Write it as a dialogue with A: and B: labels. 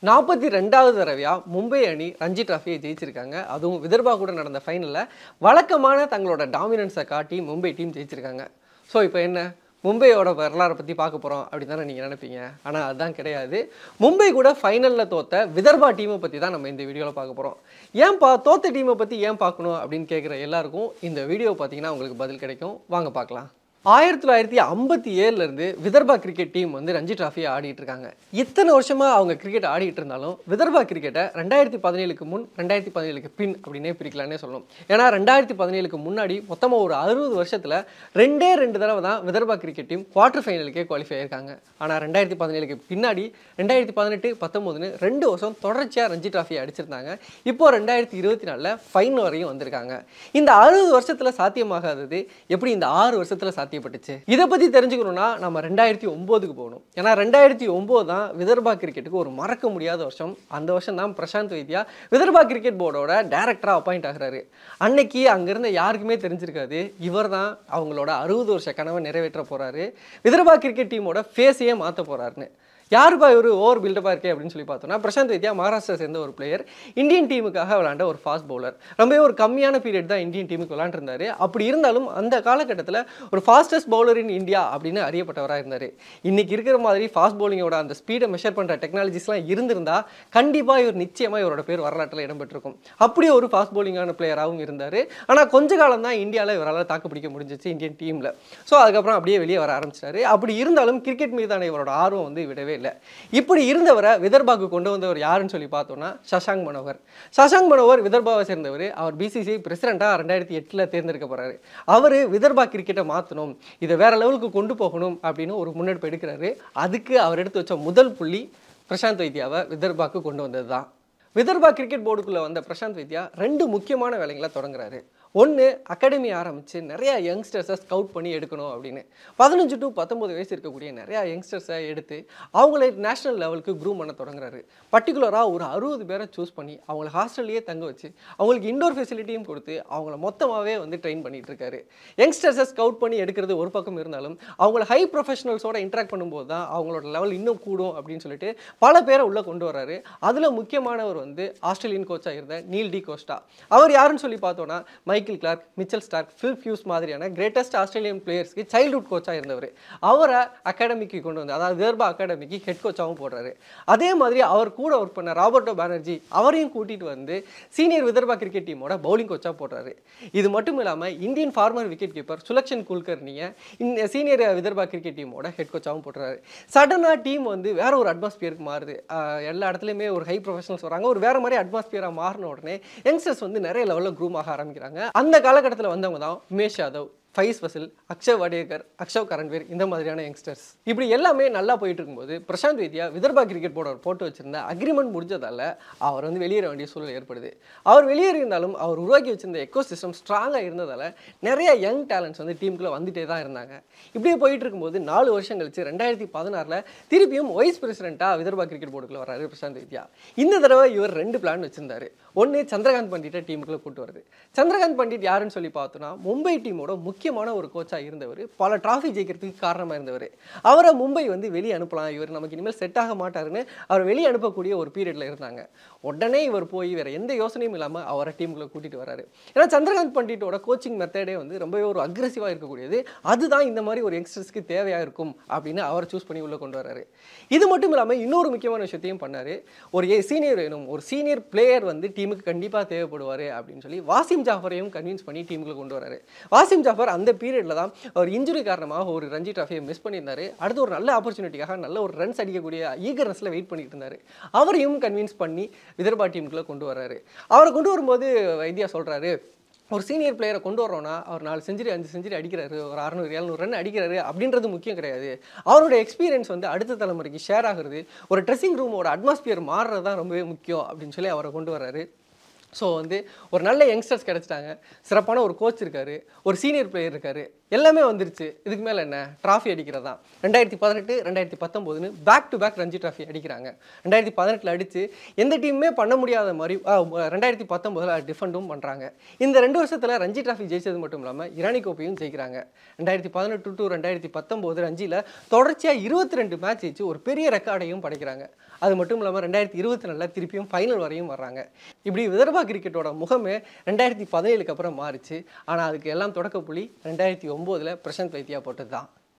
A: நாற்பத்தி ரெண்டாவது தடவையாக மும்பை அணி ரஞ்சி டிராஃபியை ஜெயிச்சிருக்காங்க அதுவும் விதர்பா கூட நடந்த ஃபைனலில் வழக்கமான தங்களோட டாமினன்ஸை காட்டி மும்பை டீம் ஜெயிச்சிருக்காங்க ஸோ இப்போ என்ன மும்பையோட வரலாறை பற்றி பார்க்க போகிறோம் அப்படி தானே நீங்கள் நினைப்பீங்க ஆனால் அதுதான் கிடையாது மும்பை கூட ஃபைனலில் தோத்த விதர்பா டீமை பற்றி தான் நம்ம இந்த வீடியோவில் பார்க்க போகிறோம் ஏன்பா தோத்த டீமை பற்றி ஏன் பார்க்கணும் அப்படின்னு கேட்குற எல்லாருக்கும் இந்த வீடியோ பார்த்தீங்கன்னா உங்களுக்கு பதில் கிடைக்கும் வாங்க பார்க்கலாம் ஆயிரத்தி தொள்ளாயிரத்தி ஐம்பத்தி ஏழுலேருந்து விதர்பா கிரிக்கெட் டீம் வந்து ரஞ்சி டிராஃபியை ஆடிட்டு இருக்காங்க இத்தனை வருஷமாக அவங்க கிரிக்கெட் ஆடிட்டு இருந்தாலும் விதர்பா கிரிக்கெட்டை ரெண்டாயிரத்தி பதினேழுக்கு முன் ரெண்டாயிரத்தி பதினேழுக்கு பின் அப்படின்னே பிரிக்கலான்னே சொல்லணும் ஏன்னா ரெண்டாயிரத்தி பதினேழுக்கு முன்னாடி மொத்தமாக ஒரு அறுபது வருஷத்தில் ரெண்டே ரெண்டு தடவை தான் விதர்பா கிரிக்கெட் டீம் குவார்டர் ஃபைனலுக்கே குவாலிஃபை ஆயிருக்காங்க ஆனால் ரெண்டாயிரத்தி பதினேழுக்கு பின்னாடி ரெண்டாயிரத்தி பதினெட்டு பத்தொம்போதுன்னு ரெண்டு வருஷம் தொடர்ச்சியாக ரஞ்சி டிராஃபியை அடிச்சிருந்தாங்க இப்போ ரெண்டாயிரத்தி இருபத்தி நாலில் ஃபைன் வரையும் வந்திருக்காங்க இந்த அறுபது வருஷத்தில் சாத்தியமாகாதது எப்படி இந்த ஆறு வருஷத்தில் சாத்தியப்பட்டுச்சு இதை பற்றி தெரிஞ்சுக்கணும்னா நம்ம ரெண்டாயிரத்தி ஒம்போதுக்கு போகணும் ஏன்னா ரெண்டாயிரத்தி ஒம்பது தான் விதர்பா கிரிக்கெட்டுக்கு ஒரு மறக்க முடியாத வருஷம் அந்த வருஷம் தான் பிரசாந்த் வைத்யா விதர்பா கிரிக்கெட் போர்டோட டேரக்டராக அப்பாயிண்ட் ஆகுறாரு அன்னைக்கு அங்கிருந்த யாருக்குமே தெரிஞ்சிருக்காது இவர் தான் அவங்களோட அறுபது வருஷ கனவை நிறைவேற்ற போறாரு விதர்பா கிரிக்கெட் டீமோட ஃபேஸையே மாற்ற போறாருன்னு யாருப்பா இவர் ஓவர் பில்டப்பாக இருக்கே அப்படின்னு சொல்லி பார்த்தோம்னா பிரசாந்த் வைத்யா மகாராஷ்டிரா சேர்ந்த ஒரு பிளேயர் இந்தியன் டீமுக்காக விளாண்ட ஒரு ஃபாஸ்ட் பவுலர் ரொம்பவே ஒரு கம்மியான பீரியட் தான் இந்தியன் டீமுக்கு விளாண்டுருந்தாரு அப்படி இருந்தாலும் அந்த காலகட்டத்தில் ஒரு ஃபாஸ்டஸ்ட் பவுலர் இன் இந்தியா அப்படின்னு அறியப்பட்டவராக இருந்தார் இன்னைக்கு இருக்கிற மாதிரி ஃபாஸ்ட் பவுலிங்கோட அந்த ஸ்பீடை மெஷர் பண்ணுற டெக்னாலஜிஸ்லாம் இருந்திருந்தா கண்டிப்பாக இவர் நிச்சயமாக இவரோட பேர் வரலாற்றில் இடம்பெற்றிருக்கும் அப்படி ஒரு ஃபாஸ்ட் பவுலிங்கான பிளேயராகவும் இருந்தார் ஆனால் கொஞ்ச காலம் தான் இந்தியாவில் இவரால் தாக்கு பிடிக்க முடிஞ்சிச்சு இந்தியன் டீமில் ஸோ அதுக்கப்புறம் அப்படியே வெளியே வர ஆரம்பிச்சிட்டாரு அப்படி இருந்தாலும் கிரிக்கெட் மீதான இவரோட ஆர்வம் வந்து விடவே இல்லை இப்படி இருந்தவரை விதர்பாக்கு கொண்டு வந்தவர் யாருன்னு சொல்லி பார்த்தோம்னா சஷாங்க் மனோகர் சஷாங்க் மனோகர் விதர்பாவை சேர்ந்தவர் அவர் பிசிசி பிரசிடெண்ட்டாக ரெண்டாயிரத்தி எட்டில் தேர்ந்தெடுக்க போறாரு அவர் விதர்பா கிரிக்கெட்டை மாற்றணும் இதை வேற லெவலுக்கு கொண்டு போகணும் அப்படின்னு ஒரு முன்னெடுப்பு எடுக்கிறாரு அதுக்கு அவர் எடுத்து வச்ச முதல் புள்ளி பிரசாந்த் வைத்யாவை விதர்பாக்கு கொண்டு வந்தது தான் விதர்பா கிரிக்கெட் போர்டுக்குள்ளே வந்த பிரசாந்த் வைத்யா ரெண்டு முக்கியமான வேலைகளை தொடங்குறாரு ஒன்று அகாடமி ஆரம்பித்து நிறையா யங்ஸ்டர்ஸை ஸ்கவுட் பண்ணி எடுக்கணும் அப்படின்னு பதினஞ்சு டு பத்தொம்பது வயசு இருக்கக்கூடிய நிறையா யங்ஸ்டர்ஸை எடுத்து அவங்கள நேஷனல் லெவலுக்கு க்ரூம் பண்ண தொடங்குறாரு பர்டிகுலராக ஒரு அறுபது பேரை சூஸ் பண்ணி அவங்கள ஹாஸ்டல்லையே தங்க வச்சு அவங்களுக்கு இண்டோர் ஃபெசிலிட்டியும் கொடுத்து அவங்கள மொத்தமாகவே வந்து ட்ரெயின் பண்ணிட்டு இருக்காரு யங்ஸ்டர்ஸை ஸ்கவுட் பண்ணி எடுக்கிறது ஒரு பக்கம் இருந்தாலும் அவங்கள ஹை ப்ரொஃபஷனல்ஸோட இன்ட்ராக்ட் பண்ணும்போது தான் அவங்களோட லெவல் இன்னும் கூடும் அப்படின்னு சொல்லிட்டு பல பேரை உள்ளே கொண்டு வராரு அதில் முக்கியமானவர் வந்து ஆஸ்திரேலியன் கோச்சாக இருந்த நீல் டி கோஸ்டா அவர் யாருன்னு சொல்லி பார்த்தோன்னா Michael Clarke Mitchell Starc Phil Hughes மாதிரியான கிரேட்டஸ்ட் ஆஸ்திரேலியன் பிளேயர்ஸ்க்கு சைல்ட்ஹுட் கோச்சாக இருந்தவர் அவரை அகாடமிக்கு கொண்டு வந்து அதாவது விதர்பா அகாடமிக்கு ஹெட் கோச்சாகவும் போடுறாரு அதே மாதிரி அவர் கூட ஒர்க் பண்ண ராபர்ட்டோ பானர்ஜி அவரையும் கூட்டிகிட்டு வந்து சீனியர் விதர்பா கிரிக்கெட் டீமோட பவுலிங் கோச்சாக போடுறாரு இது மட்டும் இல்லாமல் Indian former wicket keeper Sulakshan குல்கர்னியை இந்த சீனியர் விதர்பா கிரிக்கெட் டீமோட ஹெட் கோச்சாகவும் போடுறாரு சடனாக டீம் வந்து வேற ஒரு அட்மாஸ்பியருக்கு மாறுது ஆஹ் எல்லா இடத்துலையுமே ஒரு ஹை ப்ரொஃபஷனல்ஸ் வராங்க ஒரு வேற மாதிரி அட்மாஸ்பியராக மாறின உடனே யங்ஸ்டர்ஸ் வந்து நிறைய லெவலில் க்ரூம் ஆக ஆரம்பிக்கிறாங்க அந்த காலகட்டத்தில் வந்தவங்க தான் உமேஷ் யாதவ் ஃபைஸ் வசில் அக்ஷய் வடேகர் அக்ஷவ் கரண்வீர் இந்த மாதிரியான யங்ஸ்டர்ஸ் இப்படி எல்லாமே நல்லா போயிட்டு இருக்கும்போது பிரசாந்த் வைத்யா விதர்பா கிரிக்கெட் போர்டு அவர் போட்டு வச்சிருந்த அக்ரிமெண்ட் முடிஞ்சதால அவர் வந்து வெளியேற வேண்டிய சூழல் ஏற்படுது அவர் வெளியேறியிருந்தாலும் அவர் உருவாக்கி வச்சிருந்த எக்கோ சிஸ்டம் ஸ்ட்ராங்காக இருந்ததால நிறைய யங் டேலண்ட்ஸ் வந்து டீமுக்குள்ளே வந்துட்டே தான் இருந்தாங்க இப்படியே போயிட்டு இருக்கும்போது நாலு வருஷம் கழிச்சு ரெண்டாயிரத்தி பதினாறில் திருப்பியும் வைஸ் பிரசிடென்ட்டாக விதர்பா கிரிக்கெட் போர்டுக்குள்ள வராரு பிரசாந்த் வைத்யா இந்த தடவை இவர் ரெண்டு பிளான் வச்சிருந்தாரு ஒன்று சந்திரகாந்த் பண்டிட்டை டீமுக்குள்ள கூட்டு வருது சந்திரகாந்த் பண்டிட் யாருன்னு சொல்லி பார்த்தோன்னா மும்பை டீமோட முக்கியமான ஒரு கோச்சாக இருந்தவர் பல டிராஃபி ஜெயிக்கிறதுக்கு காரணமாக இருந்தவர் அவரை மும்பை வந்து வெளியே அனுப்பலாம் இவர் நமக்கு இனிமேல் செட் ஆக மாட்டாருன்னு அவர் வெளியே அனுப்பக்கூடிய ஒரு பீரியடில் இருந்தாங்க உடனே இவர் போய் வேற எந்த யோசனையும் இல்லாமல் அவரை டீமுக்குள்ள கூட்டிட்டு வராரு ஏன்னா சந்திரகாந்த் பண்டிட்டோட கோச்சிங் மெத்தடே வந்து ரொம்பவே ஒரு அக்ரெசிவாக இருக்கக்கூடியது அதுதான் இந்த மாதிரி ஒரு யங்ஸ்டர்ஸ்க்கு தேவையாக இருக்கும் அப்படின்னு அவர் சூஸ் பண்ணி உள்ளே கொண்டு வராரு இது மட்டும் இல்லாமல் இன்னொரு முக்கியமான விஷயத்தையும் பண்ணாரு ஒரு சீனியர் வேணும் ஒரு சீனியர் பிளேயர் வந்து டீமுக்கு கண்டிப்பாக தேவைப்படுவார் அப்படின்னு சொல்லி வாசிம் ஜாஃபரையும் கன்வின்ஸ் பண்ணி டீமுக்குள்ள கொண்டு வராரு வாசிம் ஜாஃபர் அந்த பீரியடில் தான் அவர் இன்ஜுரி காரணமாக ஒரு ரஞ்சி ட்ராஃபியை மிஸ் பண்ணியிருந்தாரு அடுத்து ஒரு நல்ல ஆப்பர்ச்சுனிட்டிக்காக நல்ல ஒரு ரன்ஸ் அடிக்கக்கூடிய ஈகர்னஸில் வெயிட் பண்ணிட்டு இருந்தார் அவரையும் கன்வின்ஸ் பண்ணி விதர்பா டீமுக்குள்ளே கொண்டு வராரு அவரை கொண்டு வரும்போது வைத்தியா சொல்கிறாரு ஒரு சீனியர் பிளேயரை கொண்டு வரோன்னா அவர் நாலு செஞ்சுரி அஞ்சு செஞ்சுரி அடிக்கிறாரு ஒரு அறநூறு எழுநூறு ரன் அடிக்கிறாரு அப்படின்றது முக்கியம் கிடையாது அவரோட எக்ஸ்பீரியன்ஸ் வந்து அடுத்த தலைமுறைக்கு ஷேர் ஆகுறது ஒரு ட்ரெஸ்ஸிங் ரூமோட அட்மாஸ்பியர் மாறுறது தான் ரொம்பவே முக்கியம் அப்படின்னு சொல்லி அவரை கொண்டு வராரு ஸோ வந்து ஒரு நல்ல யங்ஸ்டர்ஸ் கிடச்சிட்டாங்க சிறப்பான ஒரு கோச் இருக்காரு ஒரு சீனியர் பிளேயர் இருக்காரு எல்லாமே வந்துருச்சு இதுக்கு மேலே என்ன ட்ராஃபி அடிக்கிறது தான் ரெண்டாயிரத்தி பதினெட்டு ரெண்டாயிரத்தி பத்தொம்போதுன்னு back to back Ranji trophy அடிக்கிறாங்க ரெண்டாயிரத்தி பதினெட்டில் அடித்து எந்த டீமுமே பண்ண முடியாத மாதிரி ஆ, ரெண்டாயிரத்தி பத்தொம்போதில் டிஃபெண்டும் பண்ணுறாங்க இந்த ரெண்டு வருஷத்தில் ரஞ்சி ட்ராஃபி ஜெயிச்சது மட்டும் இல்லாமல் இரானி கோப்பையும் ஜெயிக்கிறாங்க ரெண்டாயிரத்தி பதினெட்டு டு ரெண்டாயிரத்தி பத்தொம்போது ரஞ்சியில் தொடர்ச்சியாக இருபத்தி ரெண்டு மேட்ச் ஜெயிச்சு ஒரு பெரிய ரெக்கார்டையும் படைக்கிறாங்க அது மட்டும் இல்லாமல் ரெண்டாயிரத்தி இருபத்தி நாலில் திருப்பியும் ஃபைனல் வரையும் வர்றாங்க இப்படி விதர்பா கிரிக்கெட்டோட முகமே ரெண்டாயிரத்தி பதினேழுக்கு அப்புறம் மாறிச்சு ஆனால் அதுக்கு எல்லாம் தொடக்க புள்ளி ரெண்டாயிரத்தி ஒம்போதில் பிரசாந்த் வைத்தியா போட்டது தான்